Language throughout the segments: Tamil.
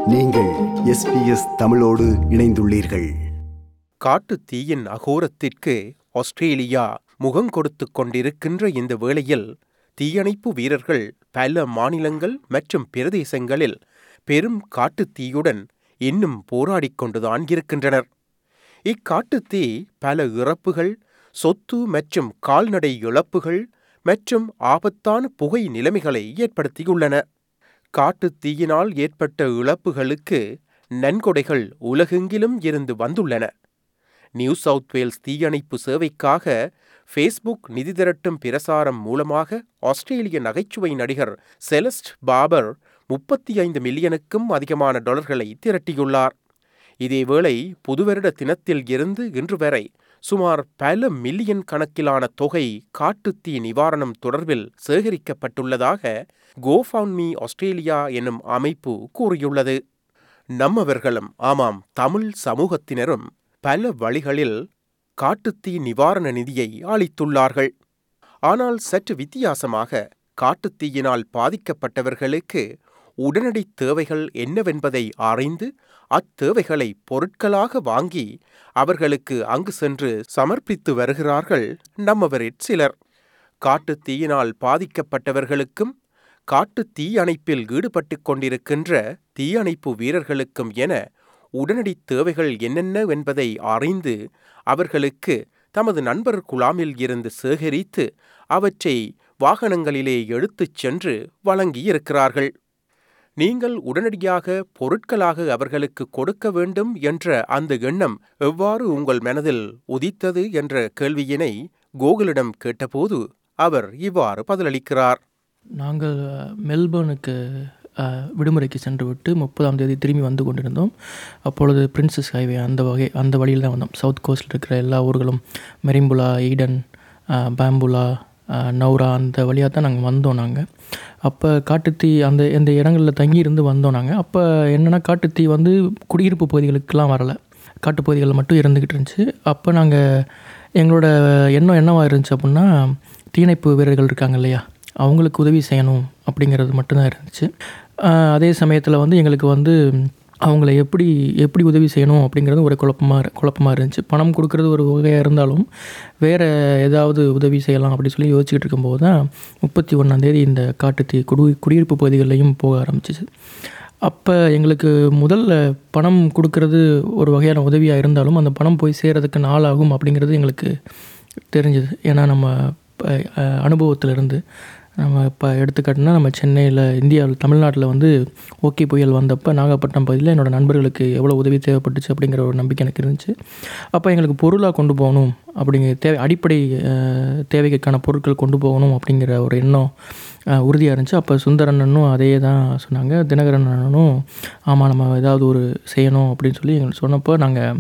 நீங்கள் எஸ்பிஎஸ் தமிழோடு இணைந்துள்ளீர்கள் காட்டுத் தீயின் அகோரத்திற்கு ஆஸ்திரேலியா முகம் கொடுத்துக் கொண்டிருக்கின்ற இந்த வேளையில் தீயணைப்பு வீரர்கள் பல மாநிலங்கள் மற்றும் பிரதேசங்களில் பெரும் காட்டுத் தீயுடன் இன்னும் போராடிக் கொண்டுதான் இருக்கின்றனர் இக்காட்டுத் தீ பல இறப்புகள் சொத்து மற்றும் கால்நடை இழப்புகள் மற்றும் ஆபத்தான புகை நிலைமைகளை ஏற்படுத்தியுள்ளன காட்டுத் தீயினால் ஏற்பட்ட இழப்புகளுக்கு நன்கொடைகள் உலகெங்கிலும் இருந்து வந்துள்ளன நியூ சவுத் வேல்ஸ் தீயணைப்பு சேவைக்காக ஃபேஸ்புக் நிதி திரட்டும் பிரசாரம் மூலமாக ஆஸ்திரேலிய நகைச்சுவை நடிகர் செலஸ்ட் பாபர் முப்பத்தி ஐந்து மில்லியனுக்கும் அதிகமான டாலர்களை திரட்டியுள்ளார் இதேவேளை புதுவருட தினத்தில் இருந்து இன்று வரை சுமார் பல மில்லியன் கணக்கிலான தொகை காட்டுத்தீ நிவாரணம் தொடர்பில் சேகரிக்கப்பட்டுள்ளதாக கோஃபவுண்ட்மி ஆஸ்திரேலியா என்னும் அமைப்பு கூறியுள்ளது நம்மவர்களும் ஆமாம் தமிழ் சமூகத்தினரும் பல வழிகளில் காட்டுத்தீ நிவாரண நிதியை அளித்துள்ளார்கள் ஆனால் சற்று வித்தியாசமாக காட்டுத்தீயினால் பாதிக்கப்பட்டவர்களுக்கு உடனடி தேவைகள் என்னவென்பதை அறிந்து அத்தேவைகளை பொருட்களாக வாங்கி அவர்களுக்கு அங்கு சென்று சமர்ப்பித்து வருகிறார்கள் நம்மவரிற் சிலர் காட்டுத் தீயினால் பாதிக்கப்பட்டவர்களுக்கும் காட்டுத் தீ அணைப்பில் ஈடுபட்டுக் கொண்டிருக்கின்ற தீயணைப்பு வீரர்களுக்கும் என உடனடி தேவைகள் என்னென்ன என்பதை அறிந்து அவர்களுக்கு தமது நண்பர் குழாமில் இருந்து சேகரித்து அவற்றை வாகனங்களிலே எடுத்துச் சென்று வழங்கியிருக்கிறார்கள் நீங்கள் உடனடியாக பொருட்களாக அவர்களுக்கு கொடுக்க வேண்டும் என்ற அந்த எண்ணம் எவ்வாறு உங்கள் மனதில் உதித்தது என்ற கேள்வியினை கோகுலிடம் கேட்டபோது அவர் இவ்வாறு பதிலளிக்கிறார் நாங்கள் மெல்பர்னுக்கு அஹ், விடுமுறைக்கு சென்று விட்டு முப்பதாம் தேதி திரும்பி வந்து கொண்டிருந்தோம் அப்பொழுது பிரின்சஸ் ஹைவே அந்த வகை அந்த வழியில் தான் வந்தோம் சவுத் கோஸ்டில் இருக்கிற எல்லா ஊர்களும் மெரிம்புலா ஈடன் அஹ், பாம்புலா அஹ், நௌரா அந்த வழியாக தான் நாங்கள் வந்தோம் நாங்கள் அப்போ காட்டுத்தீ அந்த இந்த இடங்களில் தங்கி இருந்து வந்தோம் நாங்கள் அப்போ என்னென்னா காட்டுத்தீ வந்து குடியிருப்பு பகுதிகளுக்கெல்லாம் வரலை காட்டுப்பகுதிகளில் மட்டும் இருந்துக்கிட்டு இருந்துச்சு அப்போ நாங்கள் எங்களோட எண்ணம் என்னவாக இருந்துச்சு அப்படின்னா தீயணைப்பு வீரர்கள் இருக்காங்க இல்லையா அவங்களுக்கு உதவி செய்யணும் அப்படிங்கிறது மட்டும்தான் இருந்துச்சு ஆஹ் அதே சமயத்தில் வந்து எங்களுக்கு வந்து அவங்கள எப்படி எப்படி உதவி செய்யணும் அப்படிங்கிறது ஒரு குழப்பமாக குழப்பமாக இருந்துச்சு பணம் கொடுக்கறது ஒரு வகையாக இருந்தாலும் வேறு ஏதாவது உதவி செய்யலாம் அப்படின்னு சொல்லி யோசிச்சுக்கிட்டு இருக்கும்போது தான் முப்பத்தி ஒன்றாந்தேதி இந்த காட்டுத்தீ குடி குடியிருப்பு பகுதிகள்லையும் போக ஆரம்பிச்சிச்சு அப்போ எங்களுக்கு முதல்ல பணம் கொடுக்கறது ஒரு வகையான உதவியாக இருந்தாலும் அந்த பணம் போய் சேர்றதுக்கு நாள் ஆகும் அப்படிங்கிறது எங்களுக்கு தெரிஞ்சுது ஏன்னா நம்ம இப்போ அனுபவத்திலிருந்து நம்ம இப்போ எடுத்துக்காட்டினா நம்ம சென்னையில் இந்தியாவில் தமிழ்நாட்டில் வந்து ஓகே புயல் வந்தப்போ நாகப்பட்டினம் பகுதியில் என்னோடய நண்பர்களுக்கு எவ்வளோ உதவி தேவைப்பட்டுச்சு அப்படிங்கிற ஒரு நம்பிக்கை எனக்கு இருந்துச்சு அப்போ எங்களுக்கு பொருளாக கொண்டு போகணும் அப்படிங்கிற தேவை அடிப்படை அஹ், தேவைக்கான பொருட்கள் கொண்டு போகணும் அப்படிங்கிற ஒரு எண்ணம் அஹ், உறுதியாக இருந்துச்சு அப்போ சுந்தரண்ணனும் அதே தான் சொன்னாங்க தினகரன் அண்ணனும் ஆமாம் நம்ம ஏதாவது ஒரு செய்யணும் அப்படின்னு சொல்லி எங்களுக்கு சொன்னப்போ நாங்கள்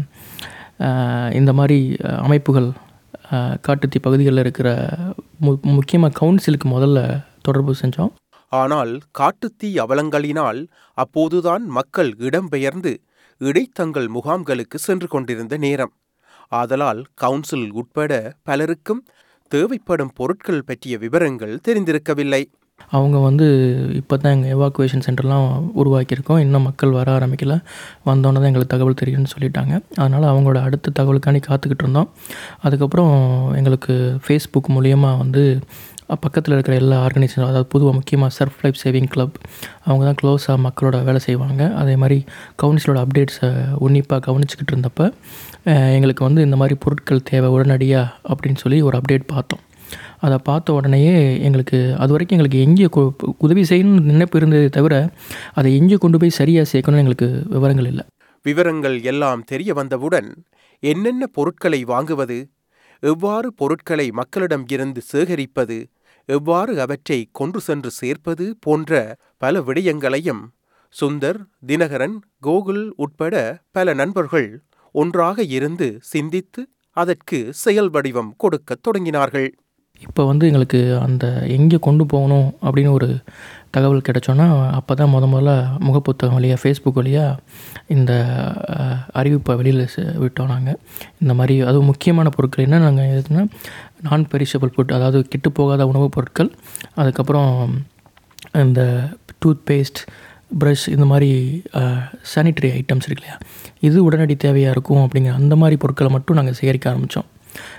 இந்த மாதிரி அஹ், அமைப்புகள் அஹ், காட்டுத்தீ பகுதிகளில் இருக்கிற மு முக்கியமாக கவுன்சிலுக்கு முதல்ல தொடர்பு செஞ்சோம் ஆனால் காட்டுத்தீ அவலங்களினால் அப்போதுதான் மக்கள் இடம்பெயர்ந்து இடைத்தங்கள் முகாம்களுக்கு சென்று கொண்டிருந்த நேரம் ஆதலால் கவுன்சில் உட்பட பலருக்கும் தேவைப்படும் பொருட்கள் பற்றிய விவரங்கள் தெரிந்திருக்கவில்லை அவங்க வந்து இப்போ தான் எங்கள் எவாக்குவேஷன் சென்டர்லாம் உருவாக்கியிருக்கோம் இன்னும் மக்கள் வர ஆரம்பிக்கல வந்தோன்னே தான் எங்களுக்கு தகவல் தெரியும்னு சொல்லிட்டாங்க அதனால் அவங்களோட அடுத்த தகவலுக்காண்டி காத்துக்கிட்டு இருந்தோம் அதுக்கப்புறம் எங்களுக்கு ஃபேஸ்புக் மூலியமாக வந்து பக்கத்தில் இருக்கிற எல்லா ஆர்கனைசேஷன் அதாவது பொதுவாக முக்கியமாக சர்ஃப் லைஃப் சேவிங் கிளப் அவங்க தான் க்ளோஸாக மக்களோட வேலை செய்வாங்க அதே மாதிரி கவுன்சிலோட அப்டேட்ஸை உன்னிப்பாக கவனிச்சுக்கிட்டு இருந்தப்ப அஹ், எங்களுக்கு வந்து இந்த மாதிரி பொருட்கள் தேவை உடனடியாக அப்படின்னு சொல்லி ஒரு அப்டேட் பார்த்தோம் அதை பார்த்த உடனேயே எங்களுக்கு அது வரைக்கும் எங்களுக்கு எங்கே கொ- உதவி செய்யணும்னு நினைப்பு இருந்ததே தவிர அதை எங்கே கொண்டு போய் சரியாக சேர்க்கணும்னு எங்களுக்கு விவரங்கள் இல்லை விவரங்கள் எல்லாம் தெரிய வந்தவுடன் என்னென்ன பொருட்களை வாங்குவது எவ்வாறு பொருட்களை மக்களிடம் இருந்து சேகரிப்பது எவ்வாறு அவற்றை கொண்டு சென்று சேர்ப்பது போன்ற பல விடயங்களையும் சுந்தர் தினகரன் கோகுல் உட்பட பல நண்பர்கள் ஒன்றாக இருந்து சிந்தித்து அதற்கு செயல் வடிவம் கொடுக்கத் தொடங்கினார்கள் இப்போ வந்து எங்களுக்கு அந்த எங்கே கொண்டு போகணும் அப்படின்னு ஒரு தகவல் கிடைச்சோன்னா அப்போ தான் முத முதல்ல முகப்புத்தகம் வழியாக ஃபேஸ்புக் வழியாக இந்த அஹ், அறிவிப்பை வெளியில் விட்டோம் நாங்கள் இந்த மாதிரி அதுவும் முக்கியமான பொருட்கள் என்ன நாங்கள் எதுனா நான் பெரிஷபிள் ஃபுட் அதாவது கெட்டு போகாத உணவுப் பொருட்கள் அதுக்கப்புறம் இந்த டூத் பேஸ்ட் ப்ரஷ் இந்த மாதிரி சானிட்டரி ஐட்டம்ஸ் இருக்கு இல்லையா இது உடனடி தேவையாக இருக்கும் அப்படிங்கிற அந்த மாதிரி பொருட்களை மட்டும் நாங்கள் சேகரிக்க ஆரம்பித்தோம்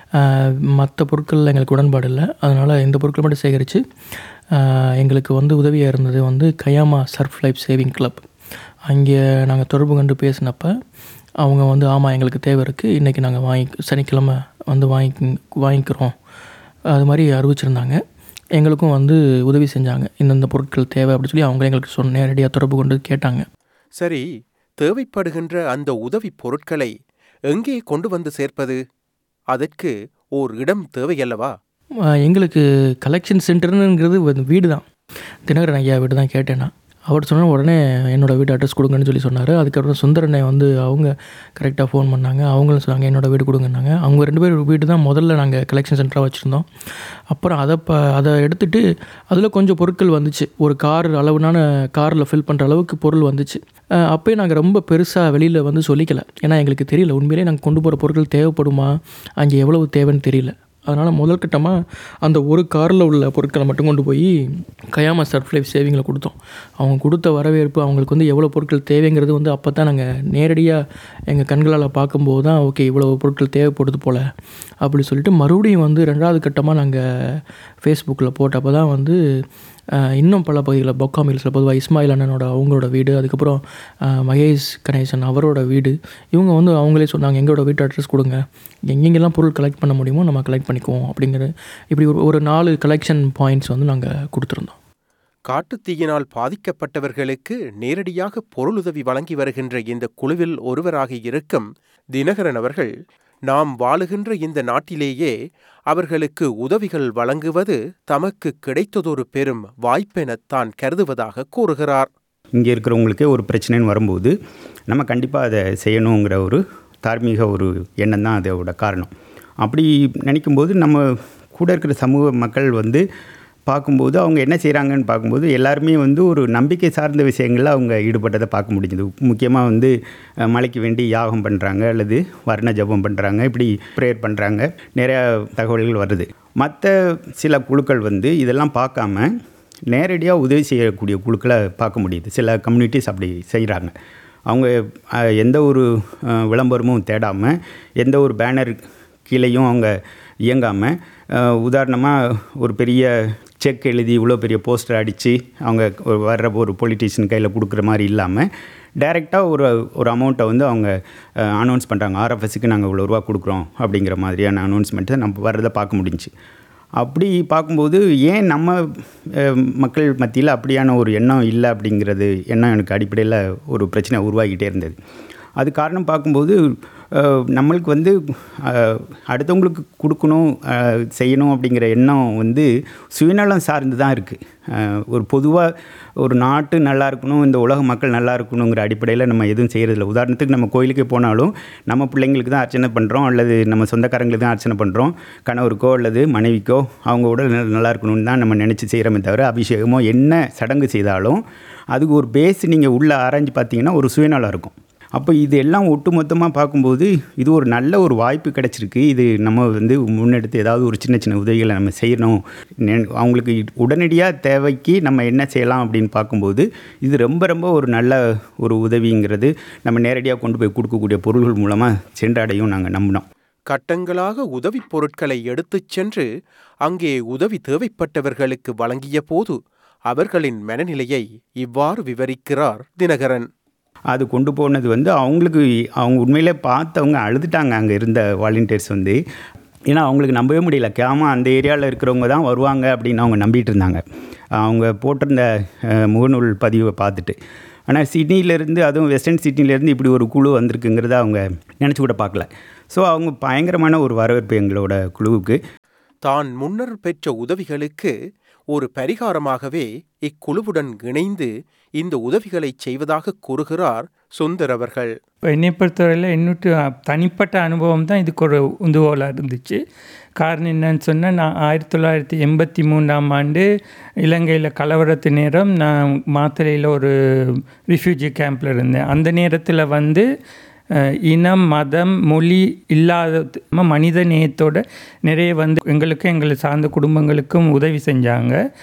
மற்ற பொருட்களில் எங்களுக்கு உடன்பாடு இல்லை அதனால் இந்த பொருட்களை மட்டும் சேகரித்து எங்களுக்கு வந்து உதவியாக இருந்தது வந்து Kiama surf life saving club அங்கே நாங்கள் தொடர்பு கொண்டு பேசினப்ப அவங்க வந்து ஆமாம் எங்களுக்கு தேவை இருக்குது இன்றைக்கி நாங்கள் வாங்கி சனிக்கிழமை வந்து வாங்கி வாங்கிக்கிறோம் அது மாதிரி அறிவிச்சிருந்தாங்க எங்களுக்கும் வந்து உதவி செஞ்சாங்க இந்தந்த பொருட்கள் தேவை அப்படின்னு சொல்லி அவங்க எங்களுக்கு சொன்ன நேரடியாக தொடர்பு கொண்டு கேட்டாங்க சரி தேவைப்படுகின்ற அந்த உதவி பொருட்களை எங்கே கொண்டு வந்து சேர்ப்பது அதற்கு ஓர் இடம் தேவையல்லவா ஆஹ் எங்களுக்கு கலெக்ஷன் சென்டர்னுங்கிறது வந்து வீடு தான் தினகரன் ஐயா வீடு தான் கேட்டேன் நான் அவர் சொன்ன உடனே என்னோடய வீடு அட்ரஸ் கொடுங்கன்னு சொல்லி சொன்னார் அதுக்கப்புறம் சுந்தரனை வந்து அவங்க கரெக்டாக ஃபோன் பண்ணாங்க அவங்களும் சொன்னாங்க என்னோடய வீடு கொடுங்கன்னாங்க அவங்க ரெண்டு பேர் வீடு தான் முதல்ல நாங்கள் கலெக்ஷன் சென்டராக வச்சுருந்தோம் அப்புறம் அதை ப அதை எடுத்துகிட்டு அதில் கொஞ்சம் பொருட்கள் வந்துச்சு ஒரு கார் அளவுனான காரில் ஃபில் பண்ணுற அளவுக்கு பொருள் வந்துச்சு அஹ் அப்பயே நாங்கள் ரொம்ப பெருசாக வெளியில் வந்து சொல்லிக்கல ஏன்னா எங்களுக்கு தெரியல உண்மையிலேயே நாங்கள் கொண்டு போகிற பொருட்கள் தேவைப்படுமா அங்கே எவ்வளவு தேவைன்னு தெரியல அதனால் முதல் கட்டமாக அந்த ஒரு காரில் உள்ள பொருட்களை மட்டும் கொண்டு போய் கயாமா சர்ஃப் லைஃப் சேவிங்கில் கொடுத்தோம் அவங்க கொடுத்த வரவேற்பு அவங்களுக்கு வந்து எவ்வளோ பொருட்கள் தேவைங்கிறது வந்து அப்போ தான் நாங்கள் நேரடியாக எங்கள் கண்களால் பார்க்கும்போது தான் ஓகே இவ்வளோ பொருட்கள் தேவைப்படுது போல் அப்படி சொல்லிட்டு மறுபடியும் வந்து ரெண்டாவது கட்டமாக நாங்கள் ஃபேஸ்புக்கில் போட்டப்போ தான் வந்து அஹ், இன்னும் பல பகுதிகளில் பொக்கா மில்ஸில் பொதுவாக இஸ்மாயில் அண்ணனோட அவங்களோட வீடு அதுக்கப்புறம் அஹ், மகேஷ் கணேசன் அவரோட வீடு இவங்க வந்து அவங்களே சொன்னாங்க எங்களோட வீட்டு அட்ரஸ் கொடுங்க எங்கெங்கெல்லாம் பொருள் கலெக்ட் பண்ண முடியுமோ நம்ம கலெக்ட் பண்ணிக்குவோம் அப்படிங்கிற இப்படி ஒரு ஒரு நாலு கலெக்ஷன் பாயிண்ட்ஸ் வந்து நாங்கள் கொடுத்துருந்தோம் காட்டுத்தீயினால் பாதிக்கப்பட்டவர்களுக்கு நேரடியாக பொருளுதவி வழங்கி வருகின்ற இந்த குழுவில் ஒருவராக இருக்கும் தினகரன் அவர்கள் நாம் வாழுகின்ற இந்த நாட்டிலேயே அவர்களுக்கு உதவிகள் வழங்குவது தமக்கு கிடைத்ததொரு பெரும் வாய்ப்பென தான் கருதுவதாக கூறுகிறார் இங்கே இருக்கிறவங்களுக்கே ஒரு பிரச்சனைன்னு வரும்போது நம்ம கண்டிப்பாக அதை செய்யணுங்கிற ஒரு தார்மீக ஒரு எண்ணம் தான் அதோட காரணம் அப்படி நினைக்கும்போது நம்ம கூட இருக்கிற சமூக மக்கள் வந்து பார்க்கும்போது அவங்க என்ன செய்கிறாங்கன்னு பார்க்கும்போது எல்லாருமே வந்து ஒரு நம்பிக்கை சார்ந்த விஷயங்களில் அவங்க ஈடுபட்டதை பார்க்க முடிஞ்சுது முக்கியமாக வந்து அஹ், மலைக்கு வேண்டி யாகம் பண்ணுறாங்க அல்லது வர்ண ஜபம் பண்ணுறாங்க இப்படி ப்ரேயர் பண்ணுறாங்க நிறையா தகவல்கள் வருது மற்ற சில குழுக்கள் வந்து இதெல்லாம் பார்க்காம நேரடியாக உதவி செய்யக்கூடிய குழுக்களை பார்க்க முடியுது சில கம்யூனிட்டிஸ் அப்படி செய்கிறாங்க அவங்க அஹ், எந்த ஒரு அஹ், விளம்பரமும் தேடாமல் எந்த ஒரு பேனர் கீழேயும் அவங்க இயங்காமல் உதாரணமாக ஒரு பெரிய செக் எழுதி இவ்வளோ பெரிய போஸ்டர் அடித்து அவங்க ஒரு வர்ற ஒரு பொலிட்டீஷியன் கையில் கொடுக்குற மாதிரி இல்லாமல் டைரெக்டாக ஒரு ஒரு அமௌண்ட்டை வந்து அவங்க அனௌன்ஸ் பண்ணுறாங்க ஆர்எஃப்எஸ்க்கு நாங்கள் இவ்வளோ ரூபா கொடுக்குறோம் அப்படிங்கிற மாதிரியான அனௌன்ஸ்மெண்ட்டை நம்ம வர்றதை பார்க்க முடிஞ்சுச்சு அப்படி பார்க்கும்போது ஏன் நம்ம அஹ், மக்கள் மத்தியில் அப்படியான ஒரு எண்ணம் இல்லை அப்படிங்கிறது எண்ணம் எனக்கு அடிப்படையில் ஒரு பிரச்சனை உருவாகிட்டே இருந்தது அது காரணம் பார்க்கும்போது அஹ், நம்மளுக்கு வந்து அஹ், அடுத்தவங்களுக்கு கொடுக்கணும் அஹ், செய்யணும் அப்படிங்கிற எண்ணம் வந்து சுயநலம் சார்ந்து தான் இருக்குது ஒரு பொதுவாக ஒரு நாட்டு நல்லா இருக்கணும் இந்த உலக மக்கள் நல்லா இருக்கணுங்கிற அடிப்படையில் நம்ம எதுவும் செய்கிறதில்ல உதாரணத்துக்கு நம்ம கோயிலுக்கு போனாலும் நம்ம பிள்ளைங்களுக்கு தான் அர்ச்சனை பண்ணுறோம் அல்லது நம்ம சொந்தக்காரங்களுக்கு தான் அர்ச்சனை பண்ணுறோம் கணவருக்கோ அல்லது மனைவிக்கோ அவங்க உடல் நல- நல்லா இருக்கணும்னு தான் நம்ம நினச்சி செய்கிறோமே தவிர அபிஷேகமோ என்ன சடங்கு செய்தாலும் அதுக்கு ஒரு பேஸ் நீங்கள் உள்ளே ஆராய்ஞ்சு பார்த்தீங்கன்னா ஒரு சுயநலம் இருக்கும் அப்போ இது எல்லாம் ஒட்டுமொத்தமாக பார்க்கும்போது இது ஒரு நல்ல ஒரு வாய்ப்பு கிடைச்சிருக்கு இது நம்ம வந்து முன்னெடுத்து ஏதாவது ஒரு சின்ன சின்ன உதவிகளை நம்ம செய்யணும் நெ- அவங்களுக்கு உடனடியாக தேவைக்கு நம்ம என்ன செய்யலாம் அப்படின்னு பார்க்கும்போது இது ரொம்ப ரொம்ப ஒரு நல்ல ஒரு உதவிங்கிறது நம்ம நேரடியாக கொண்டு போய் கொடுக்கக்கூடிய பொருள்கள் மூலமாக சென்றடையும் நாங்கள் நம்பினோம் கட்டங்களாக உதவிப் பொருட்களை எடுத்துச் சென்று அங்கே உதவி தேவைப்பட்டவர்களுக்கு வழங்கிய போது அவர்களின் மனநிலையை இவ்வாறு விவரிக்கிறார் தினகரன் அது கொண்டு போனது வந்து அவங்களுக்கு அவங்க உண்மையிலே பார்த்தவங்க அழுதுட்டாங்க அங்கே இருந்த வாலண்டியர்ஸ் வந்து ஏன்னா அவங்களுக்கு நம்பவே முடியல கேமா அந்த ஏரியாவில் இருக்கிறவங்க தான் வருவாங்க அப்படின்னு அவங்க நம்பிட்டு இருந்தாங்க அவங்க போட்டிருந்த அஹ், முகநூல் பதிவை பார்த்துட்டு ஆனால் சிட்னியிலேருந்து அதுவும் வெஸ்டர்ன் சிட்னிலேருந்து இப்படி ஒரு குழு வந்திருக்குங்கிறத அவங்க நினச்சி கூட பார்க்கல ஸோ அவங்க பயங்கரமான ஒரு வரவேற்பு எங்களோட குழுவுக்கு தான் முன்னர் பெற்ற உதவிகளுக்கு ஒரு பரிகாரமாகவே இக்குழுவுடன் இணைந்து இந்த உதவிகளை செய்வதாக கூறுகிறார் சுந்தர் அவர்கள் இப்போ என்னை பொறுத்தவரையில் இன்னொரு தனிப்பட்ட அனுபவம் தான் இதுக்கு ஒரு உந்துகோலாக இருந்துச்சு காரணம் என்னன்னு சொன்னால் நான் ஆயிரத்தி தொள்ளாயிரத்தி எண்பத்தி மூணாம் ஆண்டு இலங்கையில் கலவரத்து நேரம் நான் மாத்தளையில் ஒரு ரிஃப்யூஜி கேம்பில் இருந்தேன் அந்த நேரத்தில் வந்து அஹ், இனம் மதம் மொழி இல்லாத மனித நேயத்தோட நிறைய வந்து எங்களுக்கும் எங்களை சார்ந்த குடும்பங்களுக்கும் உதவி செஞ்சாங்க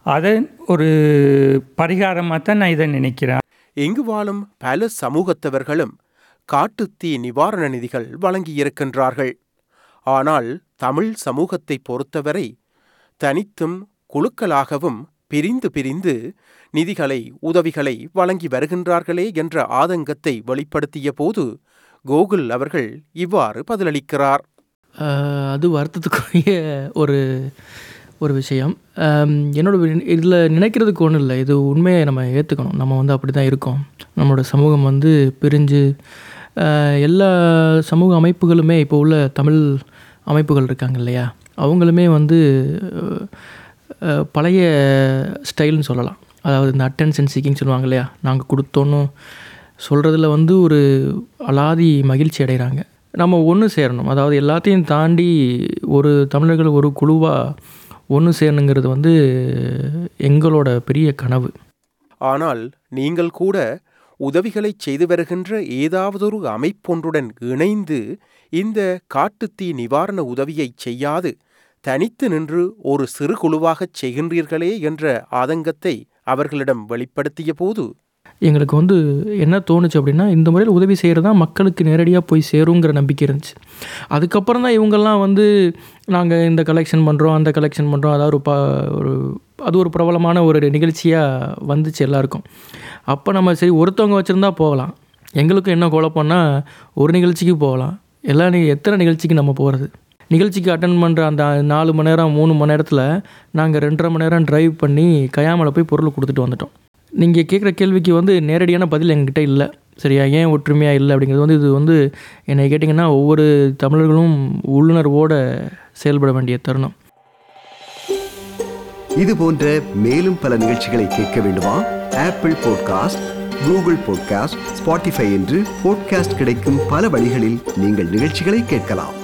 அதன் ஒரு பரிகாரமாக தான் நான் இதை நினைக்கிறேன் இங்கு வாழும் பல சமூகத்தவர்களும் காட்டுத்தீ நிவாரண நிதிகள் வழங்கியிருக்கின்றார்கள் ஆனால் தமிழ் சமூகத்தை பொறுத்தவரை தனித்தும் குழுக்களாகவும் பிரிந்து பிரிந்து நிதிகளை உதவிகளை வழங்கி வருகின்றார்களே என்ற ஆதங்கத்தை வெளிப்படுத்திய போது கோகுல் அவர்கள் இவ்வாறு பதிலளிக்கிறார் ஆஹ் அது வருத்தத்துக்குரிய ஒரு ஒரு விஷயம் ஆம், என்னோட இதில் நினைக்கிறதுக்கு ஒன்றும் இல்லை இது உண்மையை நம்ம ஏற்றுக்கணும் நம்ம வந்து அப்படி தான் இருக்கோம் நம்மளோட சமூகம் வந்து பிரிஞ்சு ஆஹ், எல்லா சமூக அமைப்புகளுமே இப்போ உள்ள தமிழ் அமைப்புகள் இருக்காங்க இல்லையா அவங்களுமே வந்து ஆஹ், பழைய ஸ்டைல்னு சொல்லலாம் அதாவது இந்த அட்டென்ஷன் சீக்கிங் சொல்லுவாங்க இல்லையா நாங்கள் கொடுத்தோன்னு சொல்கிறதுல வந்து ஒரு அலாதி மகிழ்ச்சி அடைகிறாங்க நம்ம ஒன்று சேரணும் அதாவது எல்லாத்தையும் தாண்டி ஒரு தமிழர்கள் ஒரு குழுவாக ஒன்று சேரணுங்கிறது வந்து எங்களோட பெரிய கனவு ஆனால் நீங்கள் கூட உதவிகளை செய்து வருகின்ற ஏதாவதொரு அமைப்பொன்றுடன் இணைந்து இந்த காட்டுத்தீ நிவாரண உதவியை செய்யாது தனித்து நின்று ஒரு சிறு குழுவாகச் செய்கின்றீர்களே என்ற ஆதங்கத்தை அவர்களிடம் வெளிப்படுத்திய போது எங்களுக்கு வந்து என்ன தோணுச்சு அப்படின்னா இந்த முறையில் உதவி செய்கிறது தான் மக்களுக்கு நேரடியாக போய் சேருங்கிற நம்பிக்கை இருந்துச்சு அதுக்கப்புறம் தான் இவங்கெல்லாம் வந்து நாங்கள் இந்த கலெக்ஷன் பண்ணுறோம் அந்த கலெக்ஷன் பண்ணுறோம் அதாவது ஒரு ப ஒரு அது ஒரு பிரபலமான ஒரு நிகழ்ச்சியாக வந்துச்சு எல்லாருக்கும் அப்போ நம்ம சரி ஒருத்தவங்க வச்சுருந்தா போகலாம் எங்களுக்கும் என்ன குழப்பம்னா ஒரு நிகழ்ச்சிக்கு போகலாம் எல்லா நி எத்தனை நிகழ்ச்சிக்கு நம்ம போகிறது நிகழ்ச்சிக்கு அட்டன் பண்ணுற அந்த நாலு மணி நேரம் மூணு மணி நேரத்தில் நாங்கள் ரெண்டரை மணி நேரம் டிரைவ் பண்ணி கயாமலை போய் பொருள் கொடுத்துட்டு வந்துட்டோம் நீங்கள் கேட்குற கேள்விக்கு வந்து நேரடியான பதில் எங்ககிட்ட இல்லை சரியா ஏன் ஒற்றுமையாக இல்லை அப்படிங்கிறது வந்து இது வந்து என்னை கேட்டிங்கன்னா ஒவ்வொரு தமிழர்களும் உள்ளுணர்வோடு செயல்பட வேண்டிய தருணம் இது போன்ற மேலும் பல நிகழ்ச்சிகளை கேட்க வேண்டுமா Apple podcast Google podcast Spotify என்று பாட்காஸ்ட் கிடைக்கும் பல வழிகளில் நீங்கள் நிகழ்ச்சிகளை கேட்கலாம்